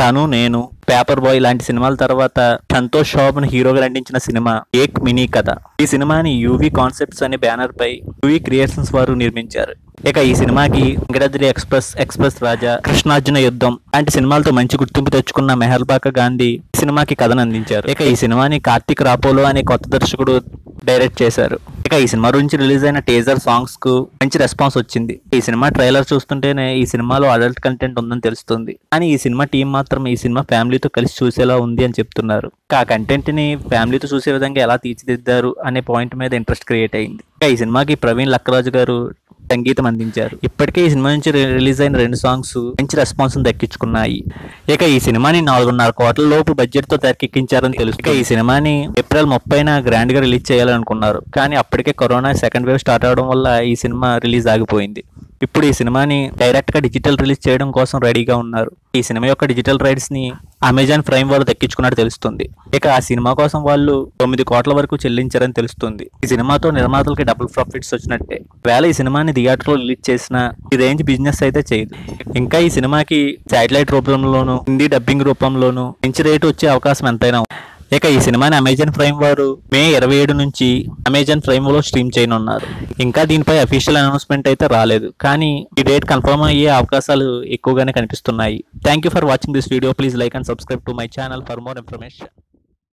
తను నేను paper boy లాంటి సినిమాల తర్వాత సంతోష్ శోభన్ హీరోగా నటించిన సినిమా ఏక్ మినీ కథ ఈ సినిమాని యూవి కాన్సెప్ట్స్ అనే బ్యానర్ పై యూవి క్రియేషన్స్ వారు నిర్మించారు ఇక ఈ సినిమాకి వెంకటాద్రి ఎక్స్ప్రెస్ ఎక్స్ప్రెస్ రాజా కృష్ణార్జున యుద్ధం లాంటి సినిమాలతో మంచి గుర్తింపు తెచ్చుకున్న మెహర్బాక గాంధీ ఈ సినిమాకి కథను అందించారు ఇక ఈ సినిమాని కార్తిక్ రాపోలో అనే కొత్త దర్శకుడు డైరెక్ట్ చేశారు ఇక ఈ సినిమా నుంచి రిలీజ్ అయిన టేజర్ సాంగ్స్ కు మంచి రెస్పాన్స్ వచ్చింది ఈ సినిమా ట్రైలర్ చూస్తుంటేనే ఈ సినిమాలో అడల్ట్ కంటెంట్ ఉందని తెలుస్తుంది కానీ ఈ సినిమా టీం మాత్రం ఈ సినిమా ఫ్యామిలీతో కలిసి చూసేలా ఉంది అని చెప్తున్నారు ఇక ఆ కంటెంట్ ని ఫ్యామిలీతో చూసే విధంగా ఎలా తీర్చిదిద్దారు అనే పాయింట్ మీద ఇంట్రెస్ట్ క్రియేట్ అయింది ఇక ఈ సినిమాకి ప్రవీణ్ లక్కరాజు గారు సంగీతం అందించారు ఇప్పటికే ఈ సినిమా నుంచి రి- రిలీజ్ అయిన రెండు సాంగ్స్ మంచి రెస్పాన్స్ దక్కించుకున్నాయి ఇక ఈ సినిమాని నాలుగున్నర కోట్ల లోపు బడ్జెట్ తో తెరకెక్కించారని తెలుసు ఇక ఈ సినిమాని ఏప్రిల్ ముప్పైన గ్రాండ్ గా రిలీజ్ చేయాలనుకున్నారు కానీ అప్పటికే కరోనా సెకండ్ వేవ్ స్టార్ట్ అవడం వల్ల ఈ సినిమా రిలీజ్ ఆగిపోయింది ఇప్పుడు ఈ సినిమాని డైరెక్ట్ గా డిజిటల్ రిలీజ్ చేయడం కోసం రెడీగా ఉన్నారు ఈ సినిమా యొక్క డిజిటల్ రైట్స్ ని అమెజాన్ ప్రైమ్ వాళ్ళు దక్కించుకున్నట్టు తెలుస్తుంది ఇక ఆ సినిమా కోసం వాళ్ళు తొమ్మిది కోట్ల వరకు చెల్లించారని తెలుస్తుంది ఈ సినిమాతో నిర్మాతలకి డబుల్ ప్రాఫిట్స్ వచ్చినట్టే వేళ ఈ సినిమాని థియేటర్ లో రిలీజ్ చేసిన ఈ రేంజ్ బిజినెస్ అయితే చేయదు ఇంకా ఈ సినిమాకి శాటిలైట్ రూపంలోను హిందీ డబ్బింగ్ రూపంలోను మంచి రేటు వచ్చే అవకాశం ఎంతైనా ఉంది. ఇక ఈ సినిమాని అమెజాన్ ప్రైమ్ వారు మే ఇరవై ఏడు నుంచి అమెజాన్ ప్రైమ్ లో స్ట్రీమ్ చేయనున్నారు ఇంకా దీనిపై అఫీషియల్ అనౌన్స్మెంట్ అయితే రాలేదు కానీ ఈ డేట్ కన్ఫర్మ్ అయ్యే అవకాశాలు ఎక్కువగానే కనిపిస్తున్నాయి thank you for watching this video please like and subscribe to my channel for more information